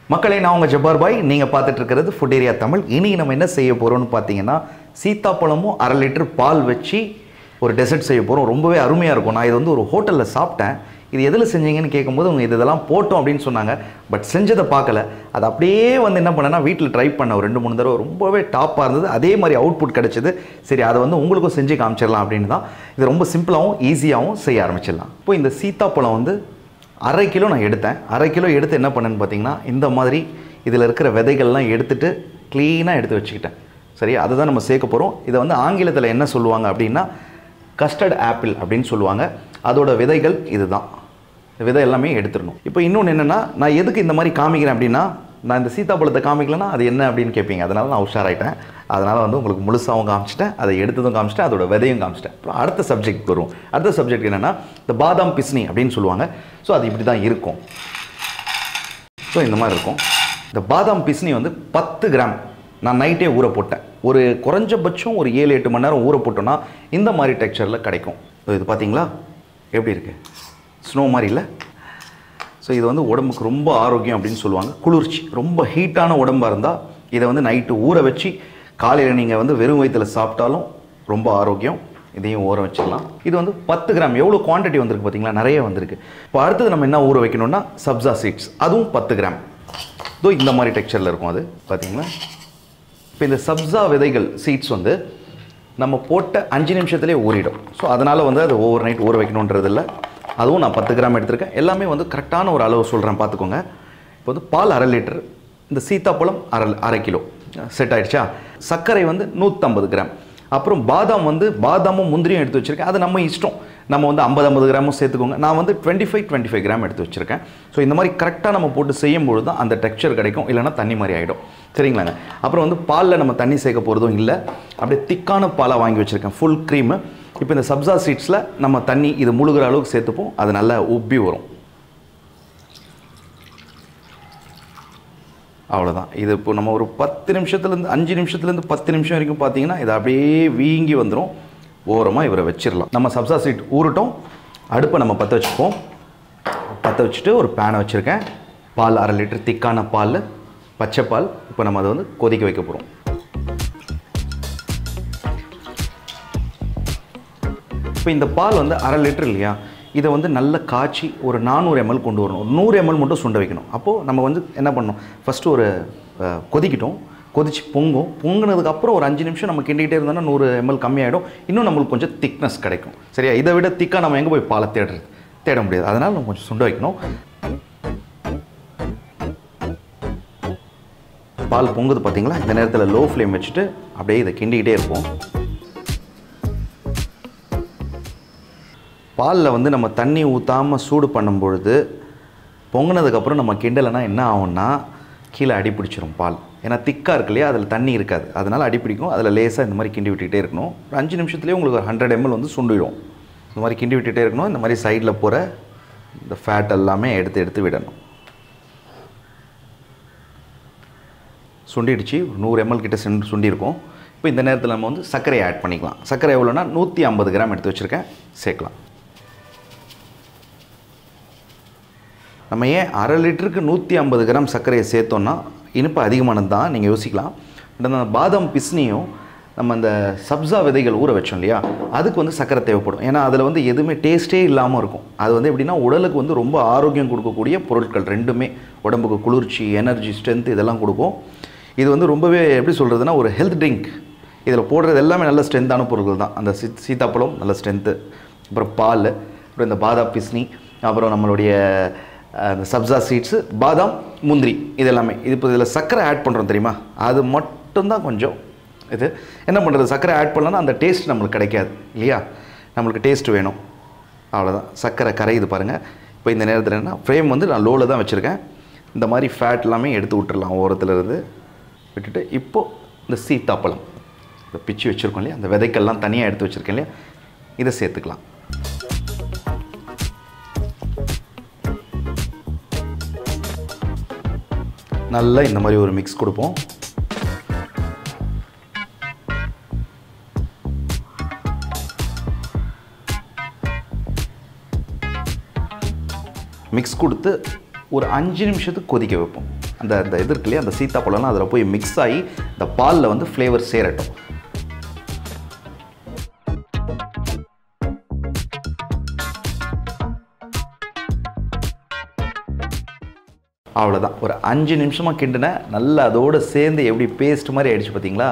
மக்களே நான் உங்கள் ஜப்பார் பாய் நீங்கள் பார்த்துட்டு இருக்கிறது ஃபுட் ஏரியா தமிழ் இனி நம்ம என்ன செய்ய போகிறோம்னு பார்த்தீங்கன்னா சீத்தாப்பழமும் அரை லிட்டர் பால் வச்சு ஒரு டெசர்ட் செய்ய போகிறோம் ரொம்பவே அருமையாக இருக்கும் நான் இது வந்து ஒரு ஹோட்டலில் சாப்பிட்டேன் இது எதில் செஞ்சீங்கன்னு கேட்கும்போது அவங்க இது இதெல்லாம் போட்டோம் அப்படின்னு சொன்னாங்க பட் செஞ்சதை பார்க்கல அது அப்படியே வந்து என்ன பண்ணேன்னா வீட்டில் ட்ரை பண்ண ஒரு ரெண்டு மூணு தடவை ரொம்பவே டாப்பாக இருந்தது அதே மாதிரி அவுட்புட் கிடச்சிது சரி அதை வந்து உங்களுக்கும் செஞ்சு காமிச்சிடலாம் அப்படின்னு தான் இது ரொம்ப சிம்பிளாகவும் ஈஸியாகவும் செய்ய ஆரம்பிச்சிடலாம் இப்போ இந்த சீத்தாப்பழம் வந்து அரை கிலோ நான் எடுத்தேன் அரை கிலோ எடுத்து என்ன பண்ணேன்னு பார்த்தீங்கன்னா இந்த மாதிரி இதில் இருக்கிற விதைகள்லாம் எடுத்துட்டு க்ளீனாக எடுத்து வச்சுக்கிட்டேன் சரி அதை தான் நம்ம சேர்க்க போகிறோம் இதை வந்து ஆங்கிலத்தில் என்ன சொல்லுவாங்க அப்படின்னா கஸ்டர்ட் ஆப்பிள் அப்படின்னு சொல்லுவாங்க அதோட விதைகள் இதுதான் இந்த விதை எல்லாமே எடுத்துடணும் இப்போ இன்னொன்று என்னென்னா நான் எதுக்கு இந்த மாதிரி காமிக்கிறேன் அப்படின்னா நான் இந்த சீத்தாப்பழத்தை காமிக்கலன்னா அது என்ன அப்படின்னு கேட்பீங்க அதனால நான் உஷாராயிட்டேன் அதனால் வந்து உங்களுக்கு முழுசாகவும் காமிச்சிட்டேன் அதை எடுத்ததும் காமிச்சிட்டேன் அதோட விதையும் காமிச்சிட்டேன் அப்புறம் அடுத்த சப்ஜெக்ட் வரும் அடுத்த சப்ஜெக்ட் என்னென்னா இந்த பாதாம் பிஸ்னி அப்படின்னு சொல்லுவாங்க ஸோ அது இப்படி தான் இருக்கும் ஸோ இந்த மாதிரி இருக்கும் இந்த பாதாம் பிஸ்னி வந்து பத்து கிராம் நான் நைட்டே ஊற போட்டேன் ஒரு குறைஞ்சபட்சம் ஒரு ஏழு எட்டு மணி நேரம் ஊற போட்டோன்னா இந்த மாதிரி டெக்ஸ்சரில் கிடைக்கும் இது பார்த்தீங்களா எப்படி இருக்கு ஸ்னோ மாதிரி இல்லை ஸோ இது வந்து உடம்புக்கு ரொம்ப ஆரோக்கியம் அப்படின்னு சொல்லுவாங்க குளிர்ச்சி ரொம்ப ஹீட்டான உடம்பாக இருந்தால் இதை வந்து நைட்டு ஊற வச்சு காலையில் நீங்கள் வந்து வெறும் வயிற்றில் சாப்பிட்டாலும் ரொம்ப ஆரோக்கியம் இதையும் ஊற வச்சிடலாம் இது வந்து பத்து கிராம் எவ்வளோ குவான்டிட்டி வந்திருக்கு பார்த்தீங்களா நிறைய வந்திருக்கு இப்போ அடுத்தது நம்ம என்ன ஊற வைக்கணும்னா சப்ஜா சீட்ஸ் அதுவும் பத்து கிராம் இதோ இந்த மாதிரி டெக்ஸ்சரில் இருக்கும் அது பார்த்தீங்களா இப்போ இந்த சப்ஜா விதைகள் சீட்ஸ் வந்து நம்ம போட்ட அஞ்சு நிமிஷத்துலேயே ஊறிடும் ஸோ அதனால் வந்து அது ஓவர் நைட் ஊற வைக்கணுன்றது இல்லை அதுவும் நான் பத்து கிராம் எடுத்திருக்கேன் எல்லாமே வந்து கரெக்டான ஒரு அளவு சொல்கிறேன் பார்த்துக்கோங்க இப்போ வந்து பால் அரை லிட்டர் இந்த சீத்தாப்பழம் அரை அரை கிலோ செட் ஆயிடுச்சா சர்க்கரை வந்து நூற்றம்பது கிராம் அப்புறம் பாதாம் வந்து பாதாமும் முந்திரியும் எடுத்து வச்சுருக்கேன் அது நம்ம இஷ்டம் நம்ம வந்து ஐம்பது ஐம்பது கிராமும் சேர்த்துக்கோங்க நான் வந்து twenty five twenty five gram எடுத்து வச்சுருக்கேன் ஸோ இந்த மாதிரி கரெக்டாக நம்ம போட்டு செய்யும்பொழுது தான் அந்த டெக்ஸ்சர் கிடைக்கும் இல்லைன்னா தண்ணி மாதிரி ஆகிடும் சரிங்களாங்க அப்புறம் வந்து பாலில் நம்ம தண்ணி சேர்க்க போகிறதும் இல்லை அப்படியே திக்கான பாலாக வாங்கி வச்சுருக்கேன் ஃபுல் க்ரீமு இப்போ இந்த சப்ஜா சீட்ஸில் நம்ம தண்ணி இது முழுகிற அளவுக்கு சேர்த்துப்போம் அது நல்லா உப்பி வரும் அவ்வளோதான் இது இப்போ நம்ம ஒரு பத்து நிமிஷத்துலேருந்து அஞ்சு நிமிஷத்துலேருந்து பத்து நிமிஷம் வரைக்கும் பார்த்தீங்கன்னா இது அப்படியே வீங்கி வந்துடும் ஓரமாக இவரை வச்சிடலாம் நம்ம சப்சா சீட் ஊறட்டும் அடுப்பை நம்ம பற்ற வச்சுப்போம் பற்ற வச்சுட்டு ஒரு பேனை வச்சுருக்கேன் பால் அரை லிட்டர் திக்கான பால் பச்சை பால் இப்போ நம்ம அதை வந்து கொதிக்க வைக்க போகிறோம் இப்போ இந்த பால் வந்து அரை லிட்டர் இல்லையா இதை வந்து நல்ல காய்ச்சி ஒரு நானூறு எம்எல் கொண்டு வரணும் ஒரு நூறு எம்எல் மட்டும் சுண்ட வைக்கணும் அப்போது நம்ம வந்து என்ன பண்ணணும் ஃபஸ்ட்டு ஒரு அஹ், கொதிக்கிட்டோம் கொதிச்சு பொங்கும் பொங்குனதுக்கப்புறம் ஒரு அஞ்சு நிமிஷம் நம்ம கிண்டிக்கிட்டே இருந்தோம்னா நூறு எம்எல் கம்மியாயிடும் இன்னும் நம்மளுக்கு கொஞ்சம் திக்னஸ் கிடைக்கும் சரியா இதை விட திக்காக நம்ம எங்கே போய் பாலை தேடுறது தேட முடியாது அதனால் நம்ம கொஞ்சம் சுண்ட வைக்கணும் பால் பொங்குது பார்த்தீங்களா இந்த நேரத்தில் லோ ஃப்ளேம் வச்சுட்டு அப்படியே இதை கிண்டிக்கிட்டே இருப்போம் பாலில் வந்து நம்ம தண்ணி ஊற்றாமல் சூடு பண்ணும் பொழுது பொங்குனதுக்கப்புறம் நம்ம கிண்டலைன்னா என்ன ஆகும்னா கீழே அடி பிடிச்சிரும் பால் ஏன்னா திக்காக இருக்கு இல்லையா அதில் தண்ணி இருக்காது அதனால் அடி பிடிக்கும் அதில் லேசாக இந்த மாதிரி கிண்டி விட்டுக்கிட்டே இருக்கணும் ஒரு அஞ்சு நிமிஷத்துலேயே உங்களுக்கு ஒரு ஹண்ட்ரட் எம்எல் வந்து சுண்டிடும் இந்த மாதிரி கிண்டி விட்டுகிட்டே இருக்கணும் இந்த மாதிரி சைடில் போகிற இந்த ஃபேட் எல்லாமே எடுத்து எடுத்து விடணும் சுண்டிடுச்சு ஒரு நூறு எம்எல் கிட்ட சென்று சுண்டியிருக்கும் இப்போ இந்த நேரத்தில் நம்ம வந்து சர்க்கரையை ஆட் பண்ணிக்கலாம் சர்க்கரை எவ்வளோனா நூற்றி ஐம்பது கிராம் எடுத்து வச்சுருக்கேன் சேர்க்கலாம் நம்ம ஏன் அரை லிட்டருக்கு நூற்றி ஐம்பது கிராம் சர்க்கரையை சேர்த்தோன்னா இனிப்பு அதிகமானது தான் நீங்கள் யோசிக்கலாம் பட் அந்த பாதாம் பிஸ்னியும் நம்ம அந்த சப்ஜா விதைகள் ஊற வச்சோம் இல்லையா அதுக்கு வந்து சர்க்கரை தேவைப்படும் ஏன்னா அதில் வந்து எதுவுமே டேஸ்ட்டே இல்லாமல் இருக்கும் அது வந்து எப்படின்னா உடலுக்கு வந்து ரொம்ப ஆரோக்கியம் கொடுக்கக்கூடிய பொருட்கள் ரெண்டுமே உடம்புக்கு குளிர்ச்சி எனர்ஜி ஸ்ட்ரென்த் இதெல்லாம் கொடுக்கும் இது வந்து ரொம்பவே எப்படி சொல்கிறதுனா ஒரு ஹெல்த் ட்ரிங்க் இதில் போடுறது எல்லாமே நல்ல ஸ்ட்ரென்த்தான பொருட்கள் தான் அந்த சீ சீத்தாப்பழம் நல்ல ஸ்ட்ரென்த்து அப்புறம் பால் அப்புறம் இந்த பாதாம் பிஸ்னி அப்புறம் நம்மளுடைய அஹ், இந்த சப்ஜா சீட்ஸு பாதாம் முந்திரி இது எல்லாமே இது இப்போ இதில் சர்க்கரை ஆட் பண்ணுறோம் தெரியுமா அது மட்டும்தான் கொஞ்சம் இது என்ன பண்ணுறது சர்க்கரை ஆட் பண்ணலன்னா அந்த டேஸ்ட் நம்மளுக்கு கிடைக்காது இல்லையா நம்மளுக்கு டேஸ்ட் வேணும் அவ்வளோதான் சர்க்கரை கரையுது பாருங்கள் இப்போ இந்த நேரத்தில் என்ன ஃப்ரேம் வந்து நான் லோவில் தான் வச்சுருக்கேன் இந்த மாதிரி ஃபேட் எல்லாமே எடுத்து விட்டுறலாம் ஓரத்தில் இருந்து விட்டுட்டு இப்போது இந்த சீத்தாப்பழம் இந்த பிச்சு வச்சுருக்கோம் இல்லையா அந்த விதைக்கெல்லாம் தனியாக எடுத்து வச்சுருக்கேன் இல்லையா இதை சேர்த்துக்கலாம் நல்லா இந்த மாதிரி ஒரு மிக்ஸ் கொடுப்போம் மிக்ஸ் கொடுத்து ஒரு அஞ்சு நிமிஷத்துக்கு கொதிக்க வைப்போம் அந்த அந்த இது இருக்கு இல்லையா அந்த சீத்தாப்பழம்லாம் அதில் போய் மிக்ஸ் ஆகி இந்த பாலில் வந்து ஃப்ளேவர் சேரட்டும் அவ்வளோதான் ஒரு அஞ்சு நிமிஷமாக கிண்டுன நல்லா அதோடு சேர்ந்து எப்படி பேஸ்ட் மாதிரி ஆயிடுச்சு பார்த்தீங்களா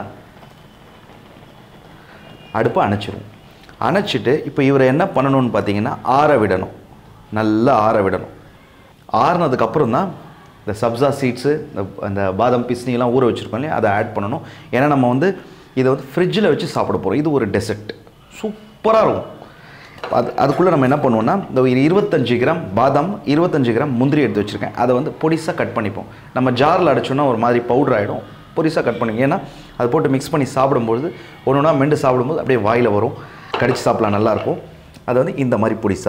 அடுப்பை அணைச்சிரும் அணைச்சிட்டு இப்போ இவரை என்ன பண்ணணும்னு பார்த்தீங்கன்னா ஆற விடணும் நல்லா ஆற விடணும் ஆறுனதுக்கப்புறம் தான் இந்த சப்ஸா சீட்ஸு இந்த அந்த பாதாம் பிஸ்னிலாம் ஊற வச்சுருக்கோம் இல்லையா அதை ஆட் பண்ணணும் ஏன்னா நம்ம வந்து இதை வந்து ஃப்ரிட்ஜில் வச்சு சாப்பிட போகிறோம் இது ஒரு டெசர்ட் சூப்பராக இருக்கும் அது அதுக்குள்ளே நம்ம என்ன பண்ணுவோம்னா இந்த ஒரு இருபத்தஞ்சு கிராம் பாதாம் இருபத்தஞ்சு கிராம் முந்திரி எடுத்து வச்சுருக்கேன் அதை வந்து பொடிசாக கட் பண்ணிப்போம் நம்ம ஜாரில் அடைச்சோன்னா ஒரு மாதிரி பவுடர் ஆகிடும் பொடிசாக கட் பண்ணி ஏன்னா அது போட்டு மிக்ஸ் பண்ணி சாப்பிடும்பொழுது ஒன்று ஒன்றா மெண்டு சாப்பிடும்போது அப்படியே வாயில் வரும் கடிச்சு சாப்பிடலாம் நல்லாயிருக்கும் அது வந்து இந்த மாதிரி பொடிசா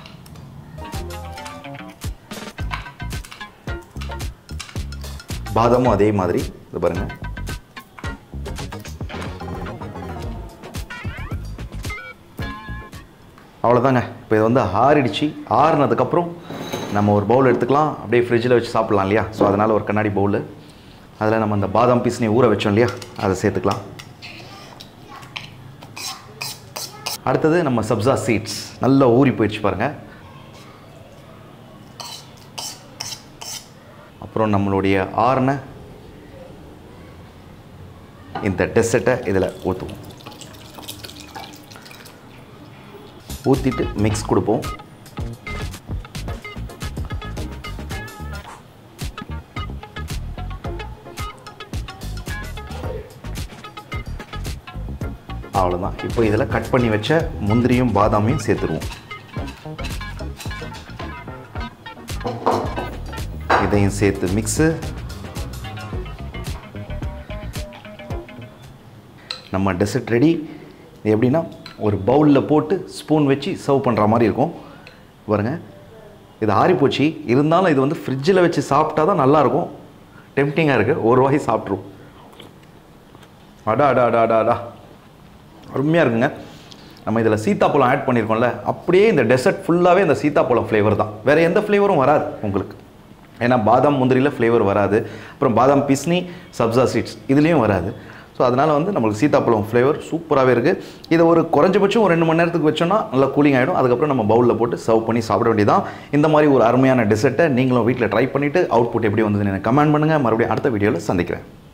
பாதாமும் அதே மாதிரி இது பாருங்கள் அவ்வளோதாங்க இப்போ இது வந்து ஆறிடுச்சு ஆறுனதுக்கப்புறம் நம்ம ஒரு பவுல் எடுத்துக்கலாம் அப்படியே ஃப்ரிட்ஜில் வச்சு சாப்பிட்லாம் இல்லையா ஸோ அதனால் ஒரு கண்ணாடி பவுல் அதில் நம்ம அந்த பாதாம் பீஸ்னி ஊற வச்சோம் இல்லையா அதை சேர்த்துக்கலாம் அடுத்தது நம்ம சப்ஸா சீட்ஸ் நல்லா ஊறி போயிடுச்சு பாருங்கள் அப்புறம் நம்மளுடைய ஆறுன இந்த டெசர்ட்டை இதில் ஊற்றுவோம் ஊற்றிட்டு மிக்ஸ் கொடுப்போம் அவ்வளோதான் இப்போ இதில் கட் பண்ணி வச்ச முந்திரியும் பாதாமையும் சேர்த்துருவோம் இதையும் சேர்த்து மிக்ஸு நம்ம டெசர்ட் ரெடி எப்படின்னா ஒரு பவுலில் போட்டு ஸ்பூன் வச்சு சர்வ் பண்ணுற மாதிரி இருக்கும் பாருங்க இது ஆறிப்போச்சு இருந்தாலும் இது வந்து ஃப்ரிட்ஜில் வச்சு சாப்பிட்டா தான் நல்லாயிருக்கும் டெம்டிங்காக இருக்குது ஒரு வாய் சாப்பிட்ருவோம் அடா அடா அடா அடா அடா அருமையாக இருக்குங்க நம்ம இதில் சீத்தாப்பழம் ஆட் பண்ணியிருக்கோம்ல அப்படியே இந்த டெசர்ட் ஃபுல்லாகவே இந்த சீத்தாப்பழம் ஃப்ளேவர் தான் வேறு எந்த ஃப்ளேவரும் வராது உங்களுக்கு ஏன்னா பாதாம் முந்திரியில் ஃப்ளேவர் வராது அப்புறம் பாதாம் பிஸ்னி சப்ஸா சீட்ஸ் இதுலேயும் வராது ஸோ அதனால் வந்து நம்மளுக்கு சீத்தாப்பழம் ஃப்ளேவர் சூப்பராகவே இருக்குது இதை ஒரு குறைஞ்சபட்சம் ஒரு ரெண்டு மணி நேரத்துக்கு வச்சோன்னா நல்லா கூலிங் ஆகிடும் அதுக்கப்புறம் நம்ம பவுலில் போட்டு சர்வ் பண்ணி சாப்பிட வேண்டியதான் இந்த மாதிரி ஒரு அருமையான டெசர்ட்டை நீங்களும் வீட்டில் ட்ரை பண்ணிவிட்டு அவுட்புட் எப்படி வந்ததுன்னு எனக்கு கமெண்ட் பண்ணுங்கள் மறுபடியும் அடுத்த வீடியோவில் சந்திக்கிறேன்